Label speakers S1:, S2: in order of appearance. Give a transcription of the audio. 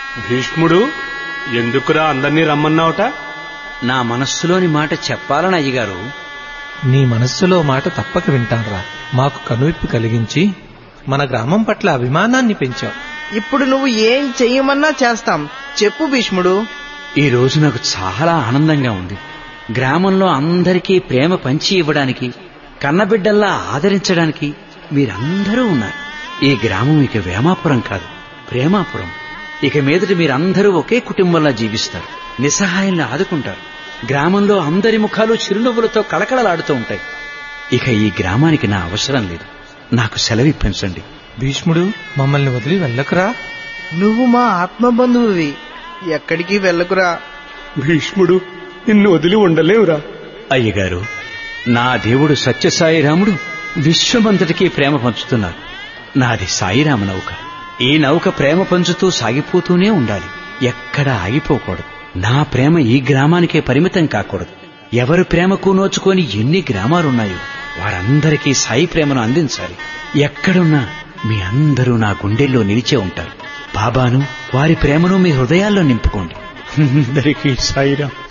S1: భీష్ముడు ఎందుకురా అందరినీ రమ్మన్నావుట
S2: నా మనస్సులోని మాట చెప్పాలని అయ్యగారు
S3: నీ మనస్సులో మాట తప్పక వింటాన్రా మాకు కనువిప్పు కలిగించి మన గ్రామం పట్ల అభిమానాన్ని పెంచావు
S4: ఇప్పుడు నువ్వు ఏం చెయ్యమన్నా చేస్తాం చెప్పు భీష్ముడు
S2: ఈ రోజు నాకు చాలా ఆనందంగా ఉంది గ్రామంలో అందరికీ ప్రేమ పంచి ఇవ్వడానికి కన్నబిడ్డల్లా ఆదరించడానికి మీరందరూ ఉన్నారు ఈ గ్రామం ఇక వేమాపురం కాదు ప్రేమాపురం ఇక మీదట మీరందరూ ఒకే కుటుంబంలా జీవిస్తారు నిస్సహాయంగా ఆదుకుంటారు గ్రామంలో అందరి ముఖాలు చిరునవ్వులతో కళకళలాడుతూ ఉంటాయి ఇక ఈ గ్రామానికి నా అవసరం లేదు నాకు సెలవిప్పించండి
S3: భీష్ముడు మమ్మల్ని వదిలి వెళ్ళకురా
S4: నువ్వు మా ఆత్మబంధువువి ఎక్కడికి వెళ్ళకురా
S1: భీష్ముడు నిన్ను వదిలి ఉండలేవురా
S2: అయ్యగారు నా దేవుడు సత్యసాయిరాముడు విశ్వమంతటికీ ప్రేమ పంచుతున్నారు నాది సాయిరామ నౌక ఈ నౌక ప్రేమ పంచుతూ సాగిపోతూనే ఉండాలి ఎక్కడ ఆగిపోకూడదు నా ప్రేమ ఈ గ్రామానికే పరిమితం కాకూడదు ఎవరి ప్రేమకు నోచుకొని ఎన్ని గ్రామాలున్నాయో వారందరికీ సాయి ప్రేమను అందించాలి ఎక్కడున్నా మీ అందరూ నా గుండెల్లో నిలిచే ఉంటారు బాబాను వారి ప్రేమను మీ హృదయాల్లో నింపుకోండి
S1: అందరికీ సాయిరాం